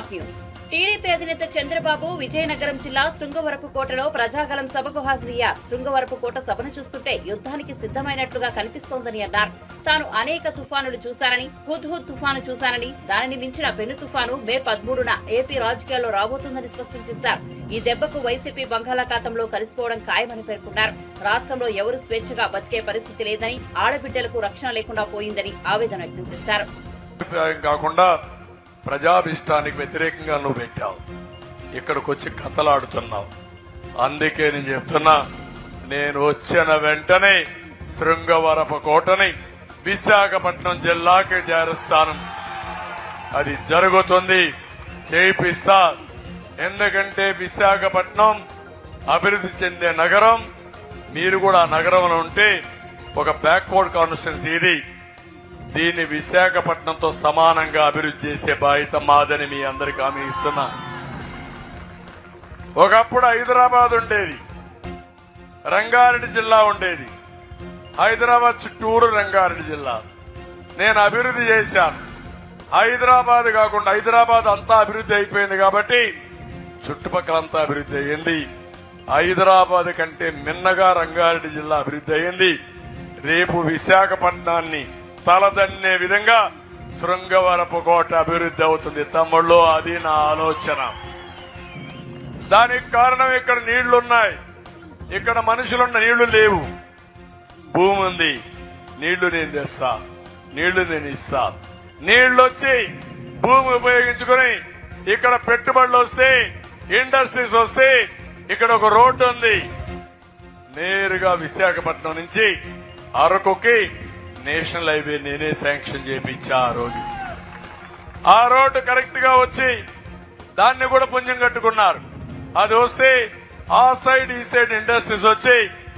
Top news TDP అధినేత చంద్రబాబు విజయనగరం జిల్లా శృంగవరపుకోటలో ప్రజాగలం సభకు హాజరయ్యారు శృంగవరపుకోట సభను చూస్తుంటే యుద్ధానికి సిద్ధమైనట్లుగా కనిపిస్తోందని అన్నారు తాను అనేక తుఫానులు చూశానని హుద్హుద్ తుఫాను చూశానని దానిని మించిన పెను తుఫాను మే పదమూడున ఏపీ రాజకీయాల్లో రాబోతుందని స్పష్టం చేశారు ఈ దెబ్బకు వైసీపీ బంగాళాఖాతంలో కలిసిపోవడం ఖాయమని పేర్కొన్నారు రాష్ట్రంలో ఎవరు స్వేచ్ఛగా బతికే పరిస్థితి లేదని ఆడబిడ్డలకు రక్షణ లేకుండా పోయిందని ఆవేదన వ్యక్తం చేశారు అభిప్రాయం కాకుండా ప్రజాభిష్టానికి వ్యతిరేకంగా నువ్వు పెట్టావు ఇక్కడికి వచ్చి కథలాడుతున్నావు అందుకే నేను చెప్తున్నా నేను వచ్చిన వెంటనే శృంగవరపు కోటని విశాఖపట్నం జిల్లాకి చేరుస్తాను అది జరుగుతుంది చేయిస్తా ఎందుకంటే విశాఖపట్నం అభివృద్ధి చెందే నగరం మీరు కూడా ఆ నగరంలో ఉంటే ఒక బ్యాక్వర్డ్ కాన్స్టిట్యున్సీ ఇది దీన్ని విశాఖపట్నంతో సమానంగా అభివృద్ధి చేసే బాధ్యత మాదని మీ అందరికి హామీ ఇస్తున్నా ఒకప్పుడు హైదరాబాద్ ఉండేది రంగారెడ్డి జిల్లా ఉండేది హైదరాబాద్ చుట్టూరు రంగారెడ్డి జిల్లా నేను అభివృద్ధి చేశాను హైదరాబాద్ కాకుండా హైదరాబాద్ అంతా అభివృద్ధి అయిపోయింది కాబట్టి చుట్టుపక్కలంతా అభివృద్ధి అయ్యింది హైదరాబాద్ కంటే మిన్నగా రంగారెడ్డి జిల్లా అభివృద్ధి అయ్యింది రేపు విశాఖపట్నాన్ని తలదన్నే విధంగా శృంగవరపు కోట అభివృద్ధి అవుతుంది తమ్ముళ్ళు అది నా ఆలోచన దానికి కారణం ఇక్కడ నీళ్లున్నాయి ఇక్కడ మనుషులున్న నీళ్లు లేవు భూమి ఉంది నీళ్లు నేను తెస్తా నీళ్లు నేను ఇస్తా నీళ్లు వచ్చి భూమి ఉపయోగించుకుని ఇక్కడ పెట్టుబడులు వస్తే ఇండస్ట్రీస్ వస్తే ఇక్కడ ఒక రోడ్డు ఉంది నేరుగా విశాఖపట్నం నుంచి అరకుకి నేషనల్ హైవే నేనే శాంక్షన్ చేయించా ఆ రోజు ఆ రోడ్డు కరెక్ట్ గా వచ్చి దాన్ని కూడా పుణ్యం కట్టుకున్నారు అది వస్తే ఆ సైడ్ ఈ సైడ్ ఇండస్ట్రీస్ వచ్చి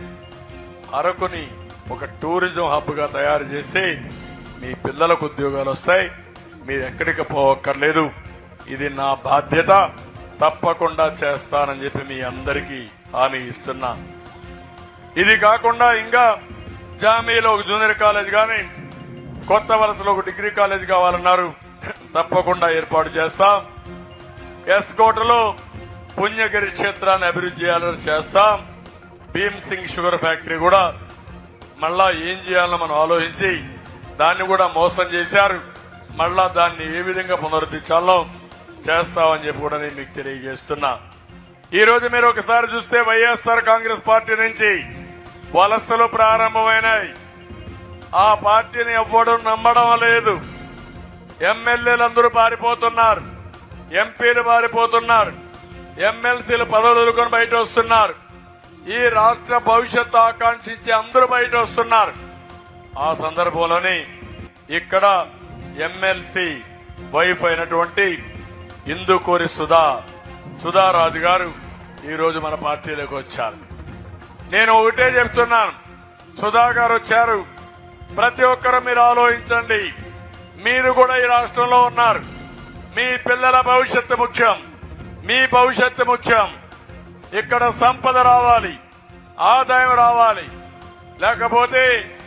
అరకుని ఒక టూరిజం హబ్ గా తయారు చేసి మీ పిల్లలకు ఉద్యోగాలు వస్తాయి మీరు ఎక్కడికి పోవక్కర్లేదు ఇది నా బాధ్యత తప్పకుండా చేస్తానని చెప్పి మీ అందరికీ హామీ ఇస్తున్నా ఇది కాకుండా ఇంకా జామీలో ఒక జూనియర్ కాలేజ్ కానీ కొత్త వలసలో ఒక డిగ్రీ కాలేజ్ కావాలన్నారు తప్పకుండా ఏర్పాటు చేస్తాం ఎస్కోటలో పుణ్యగిరి క్షేత్రాన్ని అభివృద్ధి చేయాలని చేస్తాం భీమ్ సింగ్ షుగర్ ఫ్యాక్టరీ కూడా మళ్ళా ఏం చేయాలని మనం ఆలోచించి దాన్ని కూడా మోసం చేశారు మళ్ళా దాన్ని ఏ విధంగా పునరుద్ధరించాలో చేస్తామని చెప్పి కూడా నేను మీకు తెలియజేస్తున్నా ఈ రోజు మీరు ఒకసారి చూస్తే వైఎస్ఆర్ కాంగ్రెస్ పార్టీ నుంచి వలసలు ప్రారంభమైనాయి ఆ పార్టీని ఎవ్వడం నమ్మడం లేదు ఎమ్మెల్యేలు అందరూ పారిపోతున్నారు ఎంపీలు పారిపోతున్నారు ఎమ్మెల్సీలు పదవులు వదులుకొని బయట వస్తున్నారు ఈ రాష్ట్ర భవిష్యత్తు ఆకాంక్షించి అందరూ బయట వస్తున్నారు ఆ సందర్భంలోనే ఇక్కడ ఎమ్మెల్సీ వైఫ్ అయినటువంటి ఇందుకూరి సుధా సుధారాజు గారు ఈ రోజు మన పార్టీలోకి వచ్చారు నేను ఒకటే చెప్తున్నాను సుధా గారు వచ్చారు ప్రతి ఒక్కరు మీరు ఆలోచించండి మీరు కూడా ఈ రాష్ట్రంలో ఉన్నారు మీ పిల్లల భవిష్యత్తు ముఖ్యం మీ భవిష్యత్తు ముఖ్యం ఇక్కడ సంపద రావాలి ఆదాయం రావాలి లేకపోతే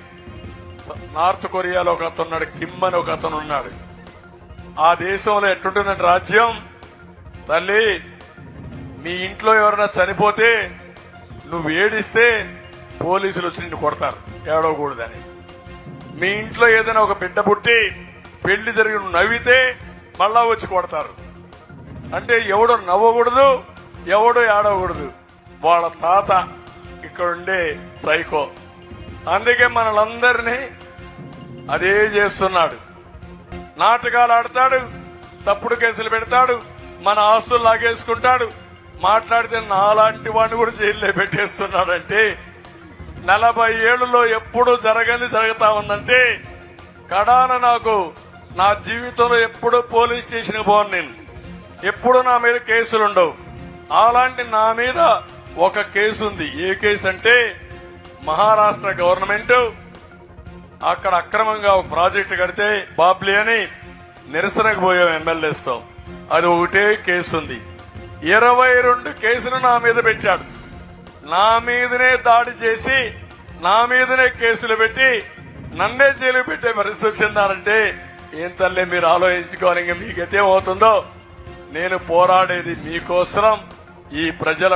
నార్త్ కొరియాలో ఒక అతను ఉన్నాడు కిమ్ అని ఒక అతను ఉన్నాడు ఆ దేశంలో ఎట్టుంటుందంటే రాజ్యం తల్లి మీ ఇంట్లో ఎవరైనా చనిపోతే నువ్వు ఏడిస్తే పోలీసులు వచ్చి నిన్ను కొడతారు ఏడవకూడదని మీ ఇంట్లో ఏదైనా ఒక బిడ్డ పుట్టి పెళ్లి జరిగి నువ్వు నవ్వితే మళ్ళా వచ్చి కొడతారు అంటే ఎవడు నవ్వకూడదు ఎవడు ఏడవకూడదు వాళ్ళ తాత ఇక్కడుండే సైకో అందుకే మనలందరినీ అదే చేస్తున్నాడు నాటకాలు ఆడతాడు తప్పుడు కేసులు పెడతాడు మన ఆస్తులు లాగేసుకుంటాడు మాట్లాడితే నాలాంటి వాడిని కూడా జైల్లో పెట్టేస్తున్నాడంటే నలభై ఏళ్లలో ఎప్పుడు జరగని జరుగుతా ఉందంటే కడాన నాకు నా జీవితంలో ఎప్పుడు పోలీస్ స్టేషన్ పోను నేను ఎప్పుడు నా మీద కేసులు ఉండవు అలాంటి నా మీద ఒక కేసు ఉంది ఏ కేసు అంటే మహారాష్ట్ర గవర్నమెంట్ అక్కడ అక్రమంగా ఒక ప్రాజెక్టు కడితే బాబ్లీ అని నిరసనకు పోయాం ఎమ్మెల్యేస్తో అది ఒకటే కేసు ఉంది ఇరవై రెండు కేసులు నా మీద పెట్టాడు నా మీదనే దాడి చేసి నా మీదనే కేసులు పెట్టి నన్నే జైలు పెట్టే పరిస్థితి వచ్చిందారంటే ఏం తల్లి మీరు ఆలోచించుకోవాలి ఇంకా మీకైతే అవుతుందో నేను పోరాడేది మీకోసం ఈ ప్రజల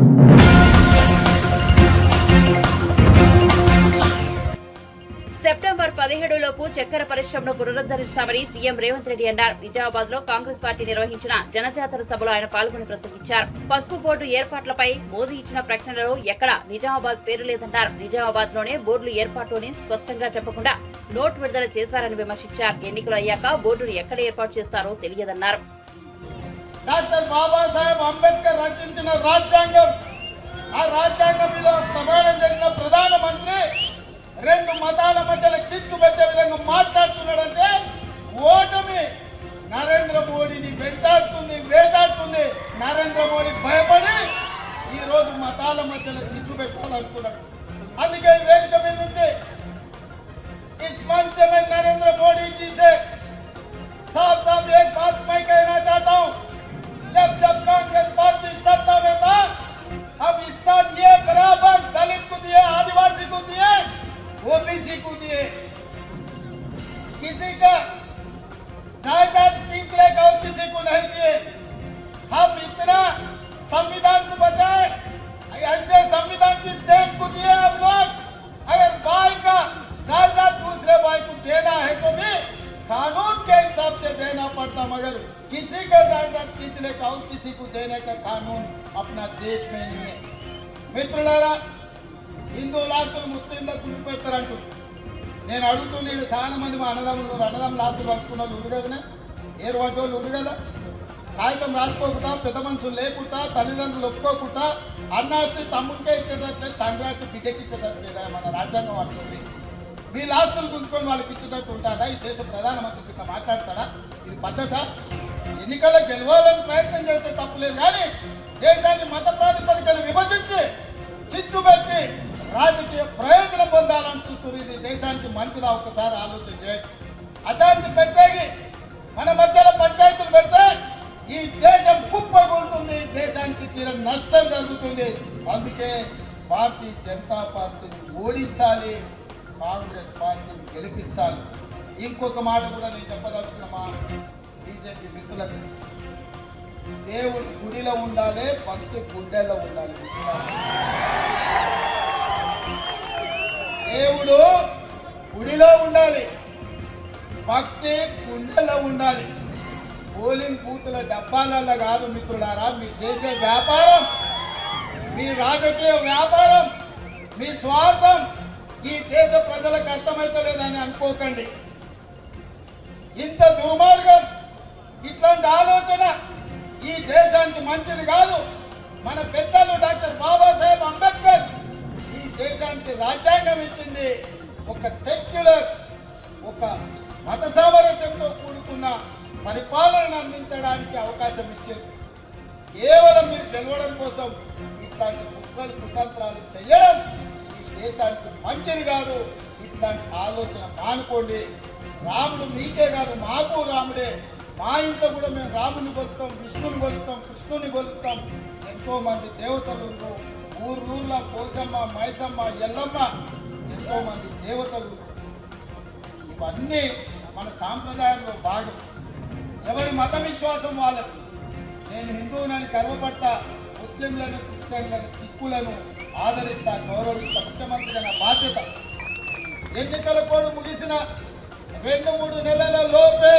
సెప్టెంబర్ పదిహేడు లోపు చక్కెర పరిశ్రమను పునరుద్ధరిస్తామని సీఎం రేవంత్ రెడ్డి అన్నారు నిజామాబాద్ లో కాంగ్రెస్ పార్టీ నిర్వహించిన జనజాతర సభలో ఆయన పాల్గొని ప్రసంగించారు పసుపు బోర్డు ఏర్పాట్లపై మోదీ ఇచ్చిన ప్రకటనలో ఎక్కడ నిజామాబాద్ పేరు లేదన్నారు నిజామాబాద్ లోనే బోర్డులు ఏర్పాటుని స్పష్టంగా చెప్పకుండా నోట్ విడుదల చేశారని విమర్శించారు ఎన్నికలు అయ్యాక బోర్డును ఎక్కడ ఏర్పాటు చేస్తారో తెలియదన్నారు డాక్టర్ బాబాసాహెబ్ అంబేద్కర్ రచించిన రాజ్యాంగం ఆ రాజ్యాంగం మీద ప్రమాణం చేసిన ప్రధానమంత్రి రెండు మతాల మధ్యలో చిచ్చు పెట్టే విధంగా మాట్లాడుతున్నాడంటే ఓటమి నరేంద్ర మోడీని వెంటాడుతుంది వేటాడుతుంది నరేంద్ర మోడీ భయపడి ఈ రోజు మతాల మధ్యలో చిచ్చు పెట్టాలనుకున్నాడు అందుకే ఈ వేదిక మీద నుంచి इस मंच से मैं नरेंद्र मोदी जी से साफ साफ एक बात मैं कहना चाहता हूँ जब जब कांग्रेस पार्टी सत्ता में था अब हिस्सा दिए बराबर दलित को दिए आदिवासी को दिए ओबीसी को दिए किसी का जायदाद खींच लेगा और किसी को नहीं दिए हम इतना संविधान को बचाए ऐसे संविधान की देश को दिए हम लोग अगर भाई का जायदाद दूसरे भाई को देना है तो भी कानून के हिसाब से देना पड़ता मगर किसी का जायदाद खींच लेगा और किसी को देने का कानून अपना देश में नहीं है మిత్రులారా హిందూ లాస్తులు ముస్లింలకు చూపెడతారంటుంది నేను అడుగుతున్నాను చాలా మంది మా అన్నదమ్ములు అన్నదమ్ములు లాస్తులు పట్టుకున్న వాళ్ళు ఉండు కదనే ఏరు వంటి వాళ్ళు ఉండు కదా కాగితం రాసుకోకుండా పెద్ద మనుషులు లేకుండా తల్లిదండ్రులు ఒప్పుకోకుండా అన్నాస్తి తమ్ముడికే ఇచ్చేటట్లే తండ్రి ఆస్తి బిడ్డకి ఇచ్చేటట్టు లేదా మన రాజ్యాంగం అంటుంది వీళ్ళ ఆస్తులు గుంజుకొని వాళ్ళకి ఇచ్చేటట్టు ఉంటారా ఈ దేశ ప్రధానమంత్రి ఇట్లా మాట్లాడతారా ఇది పద్ధత ఎన్నికల్లో గెలవాలని ప్రయత్నం చేస్తే తప్పులేదు కానీ దేశాన్ని మత ప్రాతిపదికను విభజించి చిచ్చు పెట్టి రాజకీయ ప్రయోజనం పొందాలని చూస్తుంది ఇది దేశానికి మంచిదా ఒకసారి ఆలోచన చేయండి అశాంతి పెట్టేగి మన మధ్యలో పంచాయతీలు పెడితే ఈ దేశం కుప్పగొలుతుంది దేశానికి తీర నష్టం జరుగుతుంది అందుకే భారతీయ జనతా పార్టీని ఓడించాలి కాంగ్రెస్ పార్టీని గెలిపించాలి ఇంకొక మాట కూడా నేను చెప్పదలుచుకున్న మా బీజేపీ మిత్రులకు దేవుడు గుడిలో ఉండాలి భక్తి గుండెల్లో ఉండాలి దేవుడు గుడిలో ఉండాలి భక్తి గుండెలో ఉండాలి పోలింగ్ బూతుల డబ్బాలలో కాదు మిత్రులారా మీ చేసే వ్యాపారం మీ రాజకీయ వ్యాపారం మీ స్వార్థం ఈ దేశ ప్రజలకు అర్థమైతలేదని అనుకోకండి ఇంత దుర్మార్గం ఇట్లాంటి ఆలోచన ఈ దేశానికి మంచిది కాదు మన పెద్దలు డాక్టర్ బాబాసాహెబ్ అంబేద్కర్ ఈ దేశానికి రాజ్యాంగం ఇచ్చింది ఒక సెక్యులర్ ఒక మత సామరస్యంతో కూడుకున్న పరిపాలనను అందించడానికి అవకాశం ఇచ్చింది కేవలం మీరు గెలవడం కోసం ఇట్లాంటి కుట్రలు కుతంత్రాలు చేయడం ఈ దేశానికి మంచిది కాదు ఇట్లాంటి ఆలోచన మానుకోండి రాముడు మీకే కాదు మాకు రాముడే మా ఇంట్లో కూడా మేము రాముని కొలుస్తాం విష్ణుని కొలుస్తాం కృష్ణుని కొలుస్తాం ఎంతో మంది దేవతలు ఉన్నారు. ఊరు ఊర్లో పోసమ్మ మైసమ్మ ఎల్లమ్మ ఎంతో మంది దేవతలు ఉన్నారు. ఇవన్నీ మన సాంప్రదాయంలో భాగం ఎవరి మత విశ్వాసం వాళ్ళకు నేను హిందువునని గర్వపడతా ముస్లింలను క్రిస్టియన్లను సిక్కులను ఆదరిస్తా గౌరవిస్తా ముఖ్యమంత్రిగా నా బాధ్యత ఎన్నికల కోడ్ ముగిసిన రెండు మూడు నెలల లోపే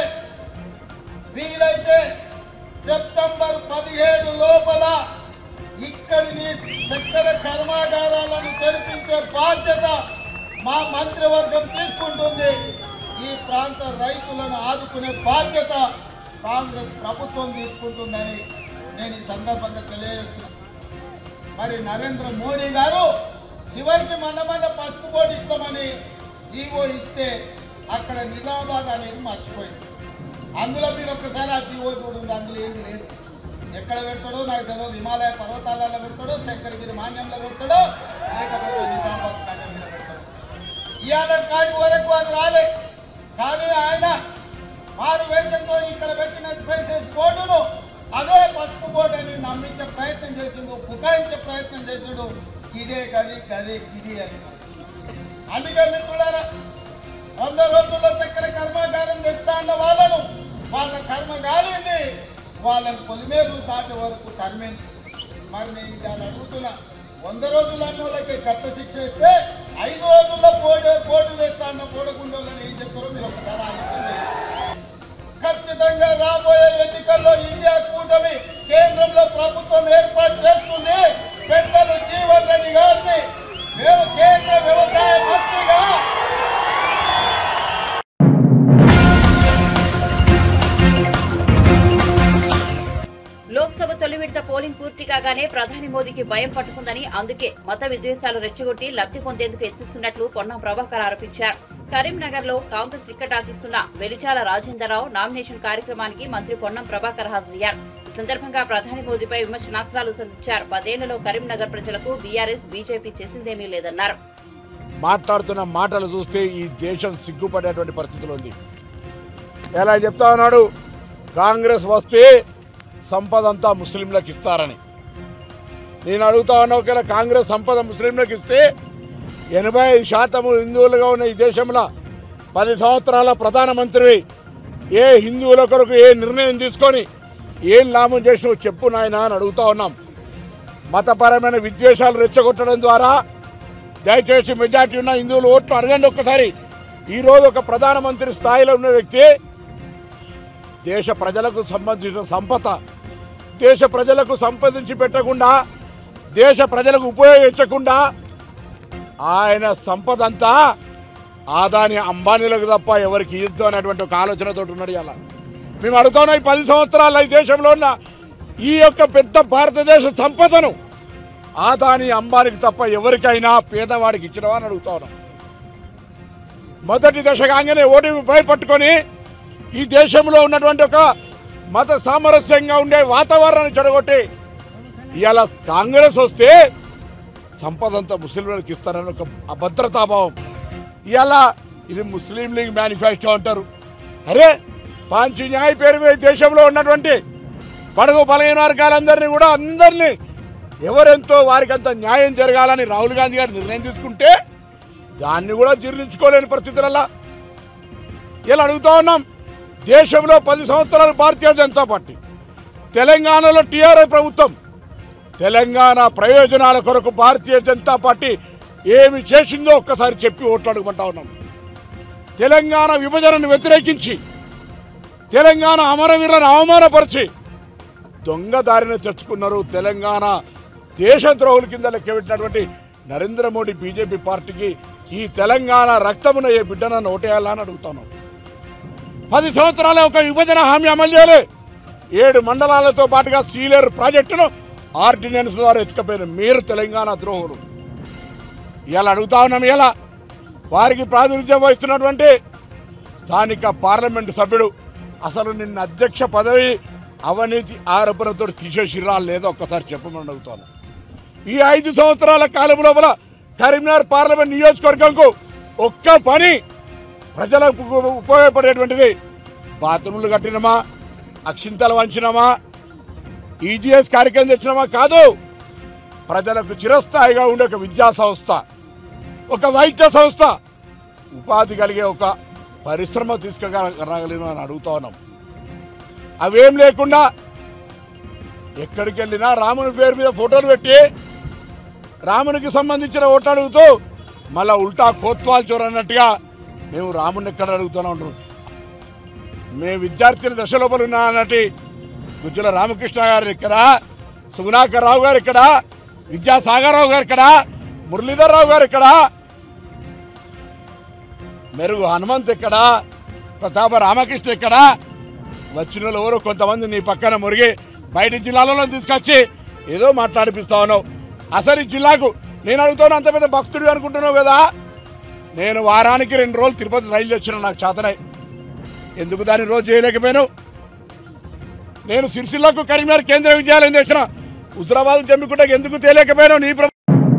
వీలైతే సెప్టెంబర్ పదిహేడు లోపల ఇక్కడిని చక్కెర కర్మాగారాలను తెరిపించే బాధ్యత మా మంత్రివర్గం తీసుకుంటుంది ఈ ప్రాంత రైతులను ఆదుకునే బాధ్యత కాంగ్రెస్ ప్రభుత్వం తీసుకుంటుందని నేను ఈ సందర్భంగా తెలియజేస్తున్నాను మరి నరేంద్ర మోడీ గారు చివరికి మన మన పసుపు బోర్డు ఇస్తామని జీవో ఇస్తే అక్కడ నిజామాబాద్ అనేది మర్చిపోయింది అందులో మీరు ఒక్కసారి ఆ జీవో చూడండి అందులో ఏది లేదు ఎక్కడ పెడతాడో నాకు తెలియదు హిమాలయ పర్వతాలలో పెడతాడో శంకరగిరి మాన్యంలో పెడతాడో లేకపోతే నిజామాబాద్ నగరం మీద పెడతాడో ఇవాళ కాడి వరకు అది రాలే కానీ ఆయన మారు వేషంతో ఇక్కడ పెట్టిన స్పేసెస్ బోర్డును అదే పసుపు బోర్డు అని నమ్మించే ప్రయత్నం చేసిండు బుకాయించే ప్రయత్నం చేసిండు ఇదే గది గది ఇది అని అందుకే మిత్రులారా వంద రోజుల్లో చక్కెర కర్మాగారం తెస్తా అన్న వాళ్ళను వాళ్ళ కర్మ కాలింది వాళ్ళని పొలిమేరు దాటే వరకు తరిమేంది మరి నేను దాన్ని అడుగుతున్నా వంద రోజుల వాళ్ళకి కట్ట శిక్ష ఇస్తే ఐదు రోజుల్లో పోటీ పోటీ వేస్తా అన్న పోడకుండోళ్ళని ఏం చెప్తారో మీరు ఒకసారి ఆలోచించండి ఖచ్చితంగా రాబోయే ఎన్నికల్లో ఇండియా కూటమి కేంద్రంలో ప్రభుత్వం ఏర్పాటు చేస్తుంది పెద్దలు జీవన్ రెడ్డి గారిని మేము కేంద్ర వ్యవసాయ మంత్రిగా లోక్సభ తొలి విడత పోలింగ్ పూర్తి కాగానే ప్రధాని మోదీకి భయం పట్టుకుందని అందుకే మత విద్వేషాలు రెచ్చగొట్టి లబ్ధి పొందేందుకు ఎత్తిస్తున్నట్లు పొన్నం ప్రభాకర్ ఆరోపించారు కరీంనగర్ లో కాంగ్రెస్ టికెట్ ఆశిస్తున్న వెలిచాల రాజేంద్రరావు నామినేషన్ కార్యక్రమానికి మంత్రి పొన్నం ప్రభాకర్ హాజరయ్యారు ఈ సందర్భంగా ప్రధాని మోదీపై విమర్శనాస్త్రాలు సంధించారు పదేళ్లలో కరీంనగర్ ప్రజలకు బీఆర్ఎస్ బీజేపీ చేసిందేమీ లేదన్నారు మాట్లాడుతున్న మాటలు చూస్తే ఈ దేశం సిగ్గుపడేటువంటి పరిస్థితిలో ఉంది ఎలా చెప్తా ఉన్నాడు కాంగ్రెస్ వస్తే సంపద అంతా ముస్లింలకు ఇస్తారని నేను అడుగుతా ఉన్నా ఒకవేళ కాంగ్రెస్ సంపద ముస్లింలకు ఇస్తే ఎనభై ఐదు శాతం హిందువులుగా ఉన్న ఈ దేశంలో పది సంవత్సరాల ప్రధానమంత్రి ఏ హిందువుల కొరకు ఏ నిర్ణయం తీసుకొని ఏం లాభం చేసినావు చెప్పు నాయన అని అడుగుతా ఉన్నాం మతపరమైన విద్వేషాలు రెచ్చగొట్టడం ద్వారా దయచేసి మెజార్టీ ఉన్న హిందువులు ఓట్లు అడగండి ఒక్కసారి ఈరోజు ఒక ప్రధానమంత్రి స్థాయిలో ఉన్న వ్యక్తి దేశ ప్రజలకు సంబంధించిన సంపద దేశ ప్రజలకు సంపాదించి పెట్టకుండా దేశ ప్రజలకు ఉపయోగించకుండా ఆయన సంపద అంతా ఆదాని అంబానీలకు తప్ప ఎవరికి ఇద్దు అనేటువంటి ఒక ఆలోచనతో ఉన్నాడు ఇలా మేము అడుగుతున్నాం ఈ పది సంవత్సరాల ఈ దేశంలో ఉన్న ఈ యొక్క పెద్ద భారతదేశ సంపదను ఆదాని అంబానికి తప్ప ఎవరికైనా పేదవాడికి ఇచ్చినవా అని అడుగుతా ఉన్నాం మొదటి దశ కాగానే ఓటమి భయపట్టుకొని ఈ దేశంలో ఉన్నటువంటి ఒక మత సామరస్యంగా ఉండే వాతావరణాన్ని చెడగొట్టి ఇవాళ కాంగ్రెస్ వస్తే సంపద అంతా ముస్లింలకు ఇస్తారని ఒక అభద్రతాభావం ఇవాళ ఇది ముస్లిం లీగ్ మేనిఫెస్టో అంటారు అరే పాంచి న్యాయ పేరు మీద దేశంలో ఉన్నటువంటి పడగు బలహీన వర్గాలందరినీ కూడా అందరినీ ఎవరెంతో వారికంత న్యాయం జరగాలని రాహుల్ గాంధీ గారు నిర్ణయం తీసుకుంటే దాన్ని కూడా జీర్ణించుకోలేని పరిస్థితులలో ఇలా అడుగుతా ఉన్నాం దేశంలో పది సంవత్సరాలు భారతీయ జనతా పార్టీ తెలంగాణలో టీఆర్ఎస్ ప్రభుత్వం తెలంగాణ ప్రయోజనాల కొరకు భారతీయ జనతా పార్టీ ఏమి చేసిందో ఒక్కసారి చెప్పి ఓట్లు అడుగుమంటా ఉన్నాం తెలంగాణ విభజనను వ్యతిరేకించి తెలంగాణ అమరవీరులను అవమానపరిచి దొంగ దారిన తెచ్చుకున్నారు తెలంగాణ దేశద్రోహుల కింద లెక్కబెట్టినటువంటి నరేంద్ర మోడీ బీజేపీ పార్టీకి ఈ తెలంగాణ రక్తమున ఏ బిడ్డనన్ను ఓటేయాలని అడుగుతాను పది సంవత్సరాల ఒక విభజన హామీ అమలు చేయలే ఏడు మండలాలతో పాటుగా సీలేరు ప్రాజెక్టును ఆర్డినెన్స్ ద్వారా ఎత్తుకపోయిన మీరు తెలంగాణ ద్రోహులు ఇలా అడుగుతా ఉన్నాం ఇలా వారికి ప్రాతినిధ్యం వహిస్తున్నటువంటి స్థానిక పార్లమెంటు సభ్యుడు అసలు నిన్న అధ్యక్ష పదవి అవినీతి ఆరోపణతో తీసేసిరా లేదో ఒక్కసారి చెప్పమని అడుగుతాను ఈ ఐదు సంవత్సరాల కాలం లోపల కరీంనగర్ పార్లమెంట్ నియోజకవర్గంకు ఒక్క పని ప్రజలకు ఉపయోగపడేటువంటిది బాత్రూములు కట్టినమా అక్షింతలు వంచినమా ఈజీఎస్ కార్యక్రమం తెచ్చినమా కాదు ప్రజలకు చిరస్థాయిగా ఉండే ఒక విద్యా సంస్థ ఒక వైద్య సంస్థ ఉపాధి కలిగే ఒక పరిశ్రమ తీసుకురాగలను అని అడుగుతా ఉన్నాం అవేం లేకుండా ఎక్కడికి వెళ్ళినా రాముని పేరు మీద ఫోటోలు పెట్టి రామునికి సంబంధించిన ఓట్లు అడుగుతూ మళ్ళా ఉల్టా కోత్వాల్ చోర్ అన్నట్టుగా మేము రాముని ఎక్కడ అడుగుతూనే ఉంటాం మేము విద్యార్థుల దశ లోపల ఉన్నా అన్నట్టు గుజ్జుల రామకృష్ణ గారు ఇక్కడ సుగుణాకర్ రావు గారు ఇక్కడ విద్యాసాగరరావు గారు ఇక్కడ మురళీధర్ రావు గారు ఇక్కడ మెరుగు హనుమంత్ ఇక్కడ ప్రతాప రామకృష్ణ ఇక్కడ వచ్చిన వాళ్ళు ఎవరో కొంతమంది నీ పక్కన మురిగి బయట జిల్లాలలో తీసుకొచ్చి ఏదో మాట్లాడిపిస్తా ఉన్నావు అసలు ఈ జిల్లాకు నేను అడుగుతాను అంత పెద్ద భక్తుడు అనుకుంటున్నావు కదా నేను వారానికి రెండు రోజులు తిరుపతి రైలు వచ్చిన నాకు చేతనై ఎందుకు దాన్ని రోజు చేయలేకపోయాను నేను సిరిసిల్లకు కరీంనగర్ కేంద్ర విద్యాలయం తెచ్చిన హుజరాబాద్ జమ్మికుంటకు ఎందుకు తేలేకపోయాను నీ ప్రభు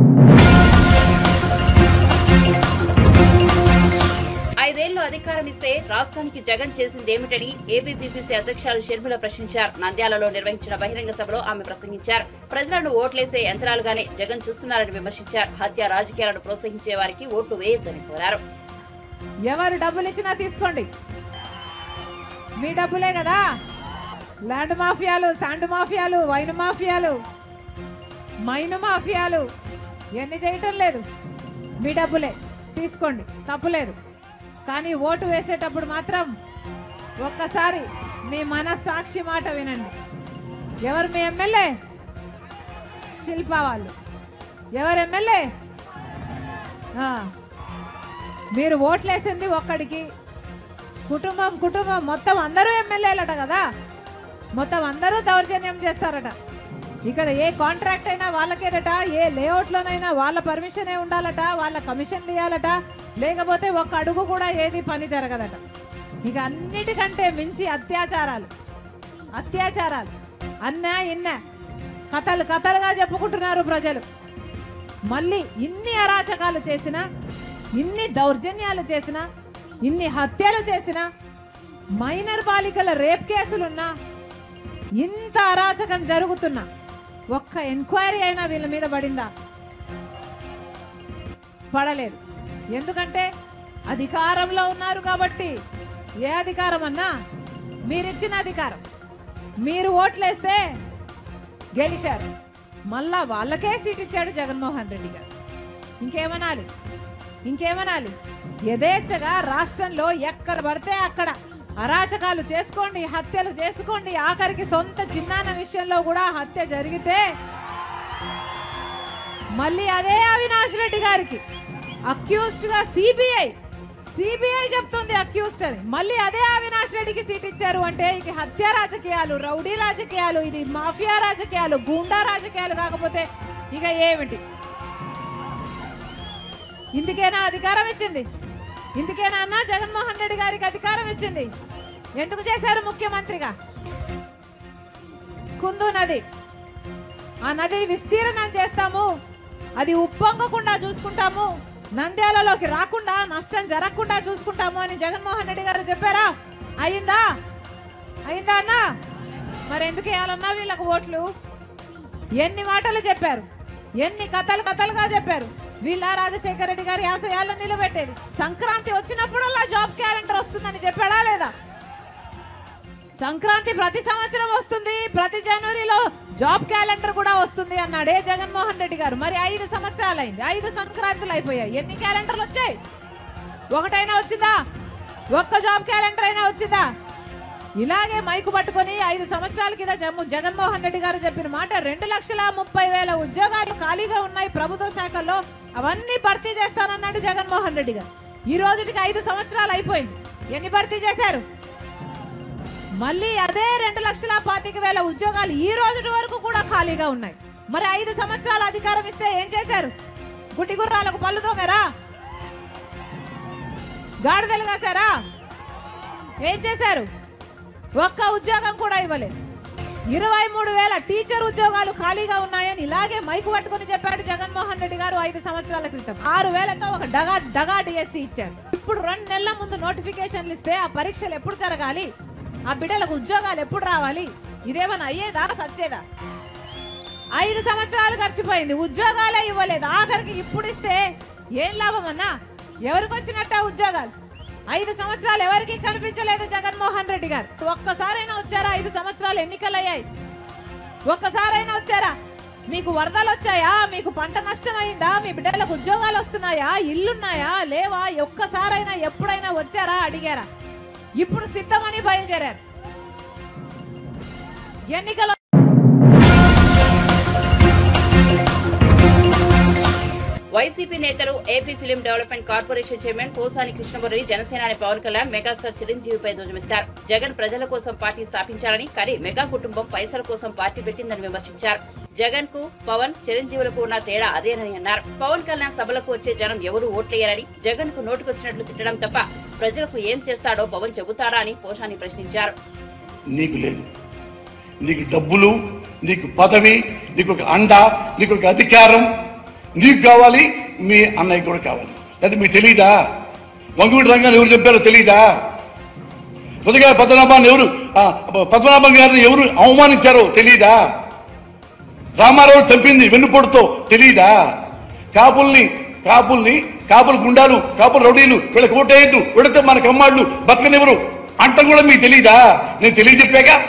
ఐదేళ్లు అధికారం ఇస్తే రాష్ట్రానికి జగన్ చేసిందేమిటని ఏపీపీసీసీ అధ్యక్షులు షర్మిల ప్రశ్నించారు నంద్యాలలో నిర్వహించిన బహిరంగ సభలో ఆమె ప్రసంగించారు ప్రజలను ఓట్లేసే యంత్రాలుగానే జగన్ చూస్తున్నారని విమర్శించారు హత్య రాజకీయాలను ప్రోత్సహించే వారికి ఓట్లు వేయొద్దని కోరారు ఎవరు డబ్బులు ఇచ్చినా తీసుకోండి మీ డబ్బులే కదా ల్యాండ్ మాఫియాలు శాండ్ మాఫియాలు వైన్ మాఫియాలు మైన్ మాఫియాలు ఎన్ని చేయటం లేదు మీ డబ్బులే తీసుకోండి తప్పులేదు కానీ ఓటు వేసేటప్పుడు మాత్రం ఒక్కసారి మీ మనస్సాక్షి మాట వినండి ఎవరు మీ ఎమ్మెల్యే శిల్పా వాళ్ళు ఎవరు ఎమ్మెల్యే ఆ, మీరు ఓట్లేసింది ఒక్కడికి కుటుంబం కుటుంబం మొత్తం అందరూ ఎమ్మెల్యేలట కదా మొత్తం అందరూ దౌర్జన్యం చేస్తారట ఇక్కడ ఏ కాంట్రాక్ట్ అయినా వాళ్ళకేనట ఏ లేఅవుట్లోనైనా వాళ్ళ పర్మిషనే ఉండాలట వాళ్ళ కమిషన్లు ఇవ్వాలట లేకపోతే ఒక్క అడుగు కూడా ఏది పని జరగదట ఇక అన్నిటికంటే మించి అత్యాచారాలు అత్యాచారాలు అన్నా ఇన్న కథలు కథలుగా చెప్పుకుంటున్నారు ప్రజలు మళ్ళీ ఇన్ని అరాచకాలు చేసినా ఇన్ని దౌర్జన్యాలు చేసినా ఇన్ని హత్యలు చేసినా మైనర్ బాలికల రేప్ కేసులున్నా ఇంత అరాచకం జరుగుతున్నా ఒక్క ఎంక్వైరీ అయినా వీళ్ళ మీద పడిందా పడలేదు ఎందుకంటే అధికారంలో ఉన్నారు కాబట్టి ఏ అధికారం అన్నా మీరిచ్చిన అధికారం మీరు ఓట్లేస్తే గెలిచారు మళ్ళా వాళ్ళకే సీట్ ఇచ్చాడు జగన్మోహన్ రెడ్డి గారు ఇంకేమనాలి ఇంకేమనాలి యథేచ్ఛగా రాష్ట్రంలో ఎక్కడ పడితే అక్కడ అరాచకాలు చేసుకోండి హత్యలు చేసుకోండి ఆఖరికి సొంత చిన్నాన్న విషయంలో కూడా హత్య జరిగితే మళ్ళీ అదే అవినాష్ రెడ్డి గారికి అక్యూస్డ్ గా సిబిఐ సిబిఐ చెప్తుంది అక్యూస్డ్ అని మళ్ళీ అదే అవినాష్ రెడ్డికి సీట్ ఇచ్చారు అంటే ఇక హత్య రాజకీయాలు రౌడీ రాజకీయాలు ఇది మాఫియా రాజకీయాలు గూండా రాజకీయాలు కాకపోతే ఇక ఏమిటి ఇందుకేనా అధికారం ఇచ్చింది ఇందుకేనా అన్న జగన్మోహన్ రెడ్డి గారికి అధికారం ఇచ్చింది ఎందుకు చేశారు ముఖ్యమంత్రిగా కుందు నది ఆ నది విస్తీర్ణం చేస్తాము అది ఉప్పొంగకుండా చూసుకుంటాము నంద్యాలలోకి రాకుండా నష్టం జరగకుండా చూసుకుంటాము అని జగన్మోహన్ రెడ్డి గారు చెప్పారా అయిందా అయిందా అన్న మరి ఎందుకు వేయాలన్నా వీళ్ళకు ఓట్లు ఎన్ని మాటలు చెప్పారు ఎన్ని కథలు కథలుగా చెప్పారు వీళ్ళ రాజశేఖర రెడ్డి గారి ఆశయాలను నిలబెట్టేది సంక్రాంతి వచ్చినప్పుడల్లా జాబ్ క్యాలెండర్ వస్తుందని చెప్పాడా లేదా సంక్రాంతి ప్రతి సంవత్సరం వస్తుంది ప్రతి జనవరిలో జాబ్ క్యాలెండర్ కూడా వస్తుంది అన్నాడే జగన్మోహన్ రెడ్డి గారు మరి ఐదు సంవత్సరాలు అయింది ఐదు సంక్రాంతులు అయిపోయాయి ఎన్ని క్యాలెండర్లు వచ్చాయి ఒకటైనా వచ్చిందా ఒక్క జాబ్ క్యాలెండర్ అయినా వచ్చిందా ఇలాగే మైకు పట్టుకొని ఐదు సంవత్సరాల కింద జమ్ము జగన్మోహన్ రెడ్డి గారు చెప్పిన మాట రెండు లక్షల ముప్పై వేల ఉద్యోగాలు ఖాళీగా ఉన్నాయి ప్రభుత్వ శాఖల్లో అవన్నీ భర్తీ చేస్తానన్నాడు జగన్మోహన్ రెడ్డి గారు ఈ రోజుకి ఐదు సంవత్సరాలు అయిపోయింది ఎన్ని భర్తీ చేశారు మళ్ళీ అదే రెండు లక్షల పాతిక వేల ఉద్యోగాలు ఈ రోజు వరకు కూడా ఖాళీగా ఉన్నాయి మరి ఐదు సంవత్సరాల అధికారం ఇస్తే ఏం చేశారు గుడ్డి గుర్రాలకు పళ్ళు తోమారా గాడిదలు కాసారా ఏం చేశారు ఒక్క ఉద్యోగం కూడా ఇవ్వలేదు ఇరవై మూడు వేల టీచర్ ఉద్యోగాలు ఖాళీగా ఉన్నాయని ఇలాగే మైకు పట్టుకొని చెప్పాడు జగన్మోహన్ రెడ్డి గారు ఐదు సంవత్సరాల క్రితం ఆరు వేలతో ఒక డగా డగా డిఎస్సి ఇచ్చారు ఇప్పుడు రెండు నెలల ముందు నోటిఫికేషన్లు ఇస్తే ఆ పరీక్షలు ఎప్పుడు జరగాలి ఆ బిడ్డలకు ఉద్యోగాలు ఎప్పుడు రావాలి ఇదేమన్నా అయ్యేదా సచ్చేదా ఐదు సంవత్సరాలు గడిచిపోయింది ఉద్యోగాలే ఇవ్వలేదు ఆఖరికి ఇప్పుడు ఇస్తే ఏం లాభం అన్నా ఎవరికి వచ్చినట్ట ఉద్యోగాలు ఐదు సంవత్సరాలు ఎవరికి కనిపించలేదు జగన్మోహన్ రెడ్డి గారు ఒక్కసారైనా వచ్చారా ఐదు సంవత్సరాలు ఎన్నికలు అయ్యాయి ఒక్కసారైనా వచ్చారా మీకు వరదలు వచ్చాయా మీకు పంట నష్టం అయిందా మీ బిడ్డలకు ఉద్యోగాలు వస్తున్నాయా ఇల్లున్నాయా లేవా ఒక్కసారైనా ఎప్పుడైనా వచ్చారా అడిగారా ఇప్పుడు సిద్ధమని బయలుదేరారు ఎన్నికలు వైసీపీ నేతలు AP film development corporation chairman Posani Krishnamurali జనసేనాని పవన్ కళ్యాణ్ మెగాస్టార్ చిరంజీవిపై ధ్వజమెత్తారు జగన్ ప్రజల కోసం పార్టీ స్థాపించారని కానీ మెగా కుటుంబం పైసల కోసం పార్టీ పెట్టిందని విమర్శించారు జగన్ కు పవన్ చిరంజీవులకు ఉన్న తేడా అదేనని అన్నారు పవన్ కళ్యాణ్ సభలకు వచ్చే జనం ఎవరు ఓట్లేయరని జగన్ కు నోటుకొచ్చినట్లు తిట్టడం తప్ప ప్రజలకు ఏం చేస్తాడో పవన్ చెబుతారా అని పోషాని ప్రశ్నించారు నీకు లేదు నీకు డబ్బులు నీకు పదవి నీకు ఒక అండ నీకు ఒక అధికారం నీకు కావాలి మీ అన్నయ్య కూడా కావాలి అది మీకు తెలీదా వంగుడి రంగాన్ని ఎవరు చెప్పారో తెలీదా ఉదగా పద్మనాభాన్ని ఎవరు ఆ, పద్మనాభం గారిని ఎవరు అవమానించారో తెలీదా రామారావు చంపింది వెన్నుపోటుతో తెలీదా కాపుల్ని కాపుల్ని కాపుల గుండాలు కాపుల రౌడీలు వీళ్ళకి ఓటేయద్దు వీడితే మన కమ్మాళ్ళు బతకనివ్వరు అంటం కూడా మీకు తెలీదా నేను తెలియజెప్పాక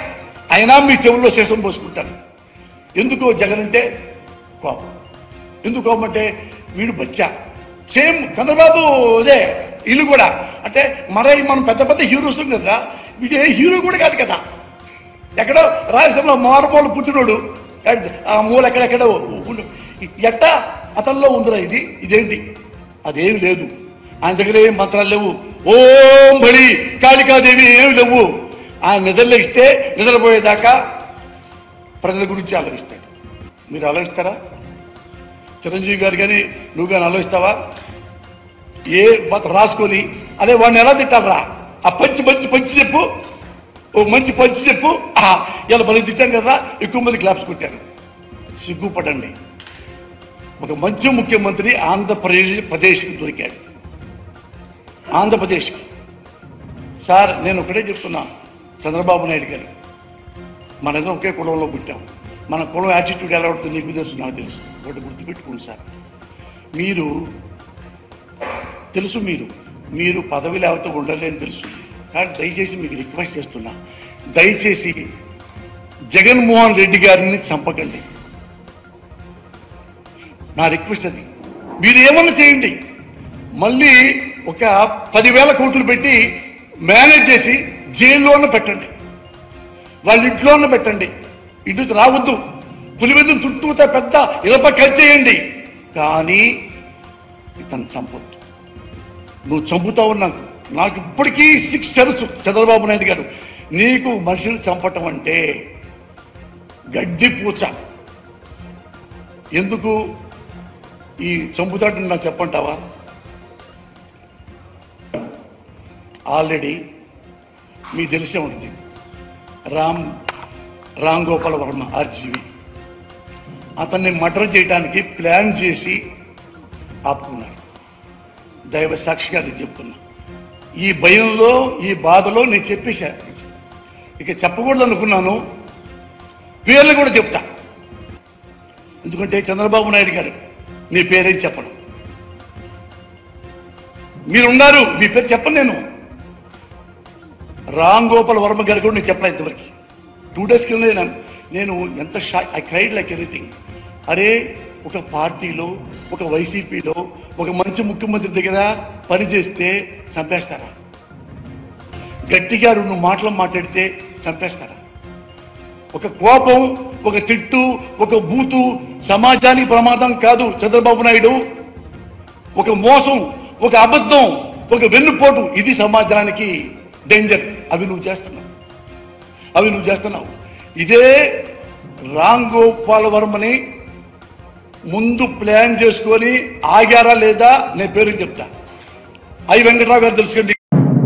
అయినా మీ చెవుల్లో శేషం పోసుకుంటారు ఎందుకు జగన్ అంటే కోపం ఎందుకు కోపం అంటే వీడు బచ్చా సేమ్ చంద్రబాబు అదే ఇల్లు కూడా అంటే మరే మనం పెద్ద పెద్ద హీరోస్ కదరా వీడు ఏ హీరో కూడా కాదు కదా ఎక్కడో రాయలసీమలో మారుమూల పుట్టినోడు ఆ మూల ఎక్కడెక్కడో ఉండు. ఎట్టా అతనిలో ఉందిరా ఇది ఇదేంటి అదేమి లేదు ఆయన దగ్గర ఏం మంత్రాలు లేవు ఓం బడి కాళికాదేవి ఏమి లేవు ఆయన నిద్రలేస్తే నిద్రపోయేదాకా ప్రజల గురించి ఆలోచిస్తాడు మీరు ఆలోచిస్తారా చిరంజీవి గారు కానీ నువ్వు కానీ ఆలోచిస్తావా ఏ మత రాసుకొని అదే వాడిని ఎలా తిట్టాలరా ఆ పంచి మంచి పంచి చెప్పు ఓ మంచి పంచి చెప్పు ఆ, ఇలా మనం తిట్టాం కదా ఎక్కువ మంది క్లాప్స్ కొట్టారు సిగ్గుపడండి ఒక మంచి ముఖ్యమంత్రి ఆంధ్రప్రదేశ్ ప్రదేశ్కి దొరికాడు ఆంధ్రప్రదేశ్కి సార్ నేను ఒకటే చెప్తున్నా చంద్రబాబు నాయుడు గారు మన ఇద్దరం ఒకే కులంలో పుట్టాం మన కులం యాటిట్యూడ్ ఎలా ఉంటుందో నీకు తెలుసు నాకు తెలుసు ఒకటి గుర్తుపెట్టుకోండి సార్ మీరు తెలుసు మీరు మీరు పదవి లేకపోతే ఉండలేని తెలుసు కానీ దయచేసి మీకు రిక్వెస్ట్ చేస్తున్నా దయచేసి జగన్మోహన్ రెడ్డి గారిని చంపకండి నా రిక్వెస్ట్ అది మీరు ఏమన్నా చేయండి మళ్ళీ ఒక పదివేల కోట్లు పెట్టి మేనేజ్ చేసి జైల్లోనే పెట్టండి వాళ్ళ ఇంట్లోనే పెట్టండి ఇటు రావద్దు పులివెందులు చుట్టూతా పెద్ద ఇరప కలిచేయండి కానీ ఇతను చంపొద్దు నువ్వు చంపుతావు నాకు నాకు ఇప్పటికీ సిక్స్ తెలుసు చంద్రబాబు నాయుడు గారు నీకు మనిషిని చంపటం అంటే గడ్డి పూచ ఎందుకు ఈ చంపుతాడు నాకు చెప్పంటావా ఆల్రెడీ మీకు తెలిసే ఉంటుంది రామ్ రామ్ గోపాల్ వర్మ ఆర్జీవి అతన్ని మర్డర్ చేయడానికి ప్లాన్ చేసి ఆపుకున్నారు దైవ సాక్షిగా నేను చెప్తున్నా ఈ భయంలో ఈ బాధలో నేను చెప్పేశా ఇక చెప్పకూడదు అనుకున్నాను పేర్లు కూడా చెప్తా ఎందుకంటే చంద్రబాబు నాయుడు గారు మీ పేరేం చెప్పను మీరున్నారు మీ పేరు చెప్పను నేను రామ్ గోపాల్ వర్మ గారు కూడా నేను చెప్పలేదు ఇంతవరకు టూ డేస్ కింద నేను నేను ఎంత షా ఐ క్రైడ్ లైక్ ఎనీథింగ్ అరే ఒక పార్టీలో ఒక వైసీపీలో ఒక మంచి ముఖ్యమంత్రి దగ్గర పనిచేస్తే చంపేస్తారా గట్టిగా రెండు మాటలు మాట్లాడితే చంపేస్తారా ఒక కోపం ఒక తిట్టు ఒక బూతు సమాజానికి ప్రమాదం కాదు చంద్రబాబు నాయుడు ఒక మోసం ఒక అబద్ధం ఒక వెన్నుపోటు ఇది సమాజానికి డేంజర్ అవి నువ్వు చేస్తున్నావు అవి నువ్వు చేస్తున్నావు ఇదే రామ్ గోపాల్ వర్మని ముందు ప్లాన్ చేసుకొని ఆగారా లేదా నేను పేరు చెప్తా ఐ వెంకట్రావు గారు తెలుసుకోండి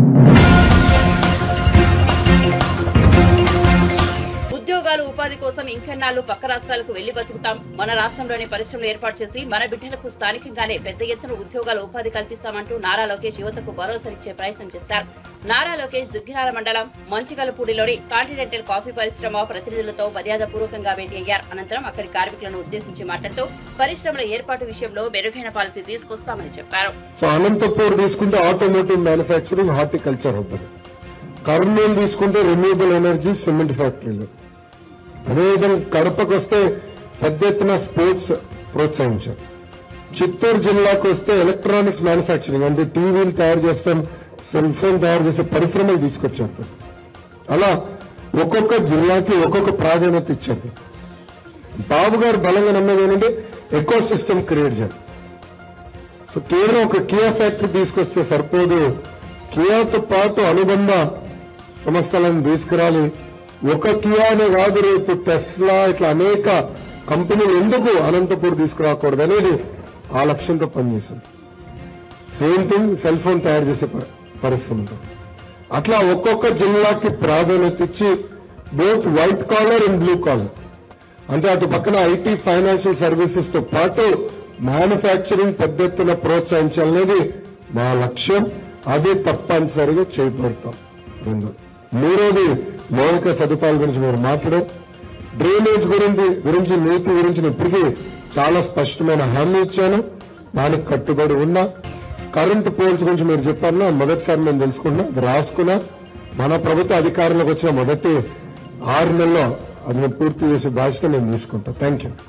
ఉద్యోగాలు ఉపాధి కోసం ఇంకెన్నాళ్ళు పక్క రాష్ట్రాలకు వెళ్లి బతుకుతాం మన రాష్ట్రంలోనే పరిశ్రమలు ఏర్పాటు చేసి మన బిడ్డలకు స్థానికంగానే పెద్ద ఎత్తున ఉద్యోగాలు ఉపాధి కల్పిస్తామంటూ నారా లోకేష్ యువతకు భరోసానిచ్చే ప్రయత్నం చేశారు నారా లోకేష్ దుగ్గిరాల మండలం మంచిగలపూడిలోని కాంటినెంటల్ కాఫీ పరిశ్రమ ప్రతినిధులతో మర్యాదపూర్వకంగా భేటీ అయ్యారు అనంతరం అక్కడి కార్మికులను ఉద్దేశించి మాట్లాడుతూ పరిశ్రమల ఏర్పాటు విషయంలో మెరుగైన పాలసీ తీసుకొస్తామని చెప్పారు సో అనంతపూర్ తీసుకుంటే ఆటోమోటివ్ మ్యానుఫ్యాక్చరింగ్ హార్టికల్చర్ అవుతుంది కర్నూలు తీసుకుంటే రెన్యూబుల్ ఎనర్జీ సిమెంట్ ఫ్యాక్టరీలు అదేవిధంగా కడపకు వస్తే పెద్ద ఎత్తున స్పోర్ట్స్ ప్రోత్సహించారు చిత్తూరు జిల్లాకు వస్తే ఎలక్ట్రానిక్స్ మ్యానుఫ్యాక్చరింగ్ అంటే టీవీలు తయారు చేస్తాం సెల్ ఫోన్ తయారు చేసే పరిశ్రమలు తీసుకొచ్చారు అలా ఒక్కొక్క జిల్లాకి ఒక్కొక్క ప్రాధాన్యత ఇచ్చారు బాబు గారు బలంగా నమ్మేది ఏంటంటే ఎకో సిస్టమ్ క్రియేట్ చేయాలి సో కేవలం ఒక కియా ఫ్యాక్టరీ తీసుకొస్తే సరిపోదు కియాతో పాటు అనుబంధ సంస్థలను తీసుకురాలి ఒక కియానే కాదు రేపు టెస్లా ఇట్లా అనేక కంపెనీలు ఎందుకు అనంతపూర్ తీసుకురాకూడదు అనేది ఆ లక్ష్యంతో పనిచేసింది సేమ్ థింగ్ సెల్ ఫోన్ తయారు చేసే ప- పరిశ్రమతో అట్లా ఒక్కొక్క జిల్లాకి ప్రాధాన్యత ఇచ్చి both white collar and blue collar అంటే అటు పక్కన ఐటీ ఫైనాన్షియల్ సర్వీసెస్ తో పాటు మ్యానుఫ్యాక్చరింగ్ పెద్ద ఎత్తున ప్రోత్సహించాలనేది మా లక్ష్యం అది తప్పనిసరిగా చేపడతాం రెండు మూడోది మౌలిక సదుపాయాల గురించి మీరు మాట్లాడారు డ్రైనేజ్ గురించి గురించి నీటి గురించి నేను ఇప్పటికీ చాలా స్పష్టమైన హామీ ఇచ్చాను దానికి కట్టుబడి ఉన్నా కరెంటు పోల్స్ గురించి మీరు చెప్పారు మొదటిసారి నేను తెలుసుకున్నా అది రాసుకున్నా మన ప్రభుత్వ అధికారంలోకి వచ్చిన మొదటి ఆరు నెలల్లో అది నేను పూర్తి చేసే బాధ్యత నేను తీసుకుంటా thank you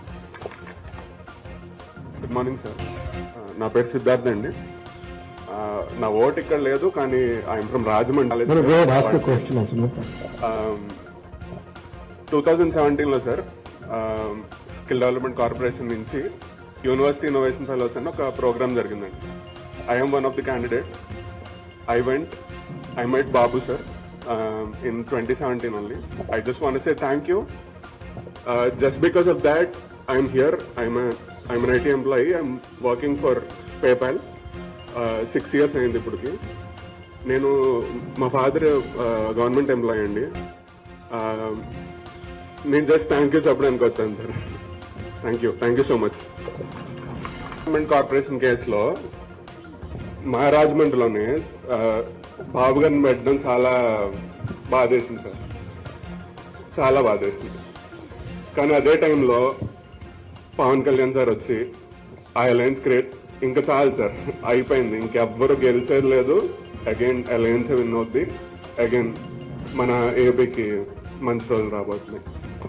good morning sir నా పేరు సిద్ధార్థ్ అండి ఆ, నా ఓట్ ఇక్కడ లేదు కానీ ఐఎమ్ ఫ్రమ్ మనం గో ఆస్క్ రాజమండ్రి క్వశ్చన్ వచ్చిన టూ థౌజండ్ సెవెంటీన్లో సార్ స్కిల్ డెవలప్మెంట్ కార్పొరేషన్ నుంచి యూనివర్సిటీ ఇన్నోవేషన్ ఫెలోస్ అని ఒక ప్రోగ్రామ్ జరిగిందండి I'm one of the candidate I went I met Babu sir in twenty seventeen only I just want say thank you just because of that I'm here I'm I'm an IT employee I'm working for PayPal six years అయింది ఇప్పటికి నేను మా father government employee అండి Uh, నేను just thank you చెప్పడానికి వచ్చాను sir thank you thank you so much government corporation కేసులో మా రాజమండ్రిలోనే uh, బాబు గారిని పెట్టడం చాలా బాధేసింది సార్ చాలా బాధేసింది కానీ అదే టైంలో పవన్ కళ్యాణ్ సార్ వచ్చి ఆ అలయన్స్ క్రియేట్ ఇంకా చాలు సార్ అయిపోయింది ఇంకెవ్వరు గెలిచేది లేదు అగైన్ అలయన్స్ విన్ అవుద్ది అగైన్ మన ఏపీకి మంచి రోజులు రాబోతున్నాయి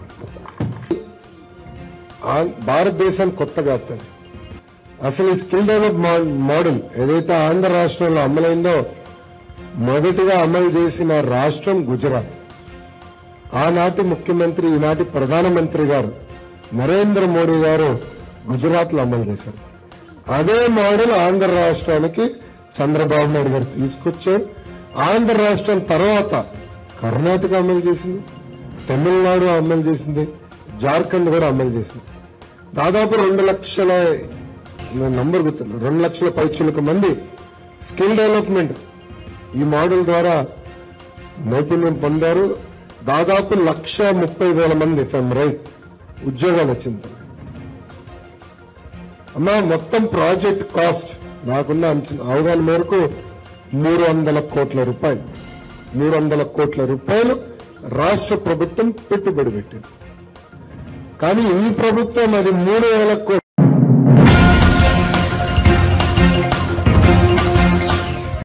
ఆ- భారతదేశానికి కొత్తగా వస్తుంది అసలు ఈ స్కిల్ డెవలప్ మో- మోడల్ ఏదైతే ఆంధ్ర రాష్ట్రంలో అమలైందో మొదటిగా అమలు చేసిన రాష్ట్రం గుజరాత్ ఆనాటి ముఖ్యమంత్రి ఈనాటి ప్రధానమంత్రి గారు నరేంద్ర మోడీ గారు గుజరాత్ లో అమలు చేశారు అదే మోడల్ ఆంధ్ర రాష్ట్రానికి చంద్రబాబు నాయుడు గారు తీసుకొచ్చారు ఆంధ్ర రాష్ట్రం తర్వాత కర్ణాటక అమలు చేసింది తమిళనాడు అమలు చేసింది జార్ఖండ్ కూడా అమలు చేసింది దాదాపు రెండు లక్షల నా నంబర్ గుర్తుంది రెండు లక్షల పైచులకు మంది స్కిల్ డెవలప్మెంట్ ఈ మోడల్ ద్వారా నైపుణ్యం పొందారు దాదాపు లక్ష ముప్పై వేల మంది ఫ్రమ్ రైట్ ఉద్యోగాలు వచ్చింది అమ్మా మొత్తం ప్రాజెక్ట్ కాస్ట్ నాకున్న అంచనా అవగాహన మేరకు మూడు వందల కోట్ల రూపాయలు మూడు వందల కోట్ల రూపాయలు రాష్ట్ర ప్రభుత్వం పెట్టుబడి పెట్టింది కానీ ఈ ప్రభుత్వం అది మూడు వేల కో-